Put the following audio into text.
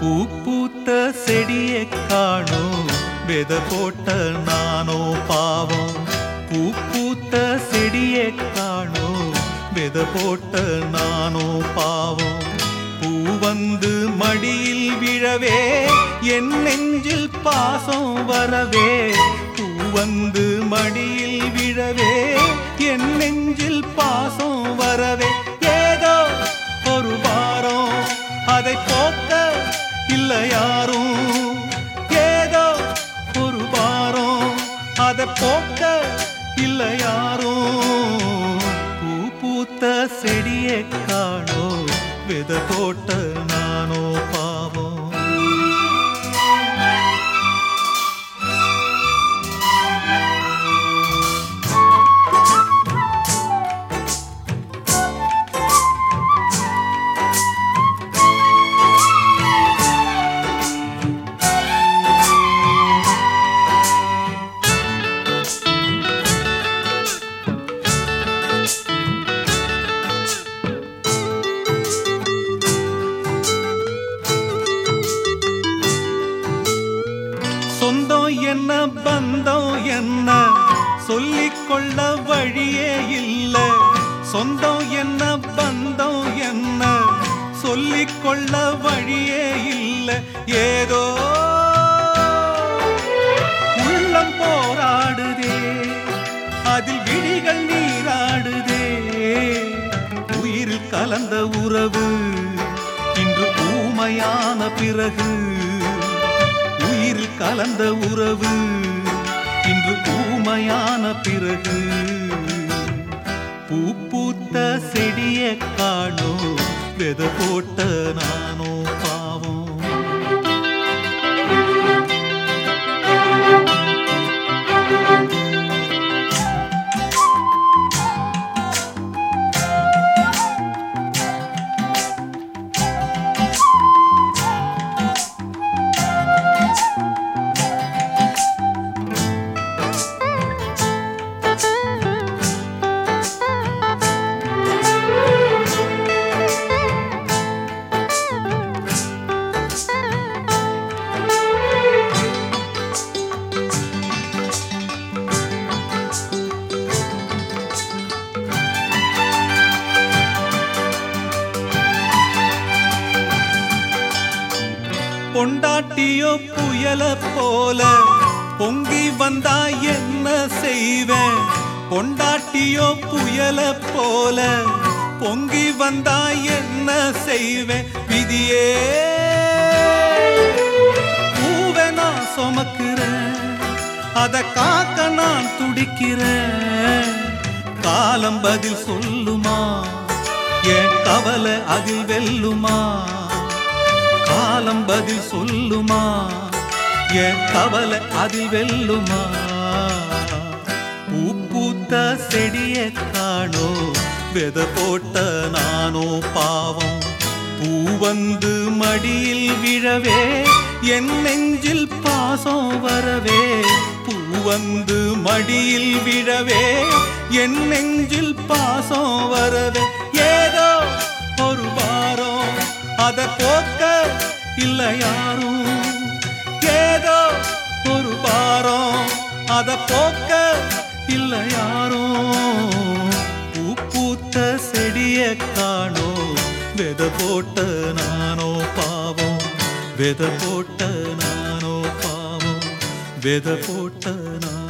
பூ பூத்த செடியை காணோம் வித போட்ட நானோ பாவம் பூ பூத்த செடியை காணோம் வித போட்ட நானோ பாவம் பூ வந்து மடியில் விழவே என் நெஞ்சில் பாசம் வரவே பூ வந்து மடியில் விழவே என் நெஞ்சில் பாசம் வரவே ஏதோ ஒரு வாரம் அதை போக்க இல்லை யாரும் ஏதோ ஒரு வாரம் அதை போக்க இல்லை யாரும் பூ பூத்த செடியை காணோ வித போட்ட நானோ பாவம் சொந்தம் என்ன பந்தம் என்ன சொல்லிக்கொள்ள வழியே இல்ல சொந்தம் என்ன பந்தம் என்ன சொல்லிக்கொள்ள வழியே இல்ல ஏதோ உள்ளம் போராடுதே அதில் விழிகள் நீராடுதே உயிரில் கலந்த உறவு இன்று ஊமையான பிறகு உயிரில் கலந்த உறவு இன்று ஊமையான பிறகு பூ பூத்த செடியை காணோ வெத போட்ட நானோ பாவம் பொண்டாட்டியோ புயல போல பொங்கி வந்தா என்ன செய்வேன் பொண்டாட்டியோ புயல போல பொங்கி வந்தா என்ன செய்வேன் விதியே பூவை நான் சுமக்கிறேன் அத காக்க நான் துடிக்கிறேன் காலம் பதில் சொல்லுமா என் கவலை அதில் வெல்லுமா காலம் பதில் சொல்லுமா என் கவலை அதில் வெல்லுமா பூ பூத்த செடியை காணோ வெத போட்ட நானோ பாவம் பூ வந்து மடியில் விழவே என் நெஞ்சில் பாசம் வரவே பூ வந்து மடியில் விழவே என் நெஞ்சில் பாசம் வரவே ஏதோ ஒரு வாரம் அத போக்க இல்ல யாரும் ஏதோ ஒரு வாரம் அத போக்க இல்ல யாரும் பூ பூத்த செடிய காணோ வெத போட்ட நானோ பாவம் வெத போட்ட நானோ பாவம் வெத போட்ட நானோ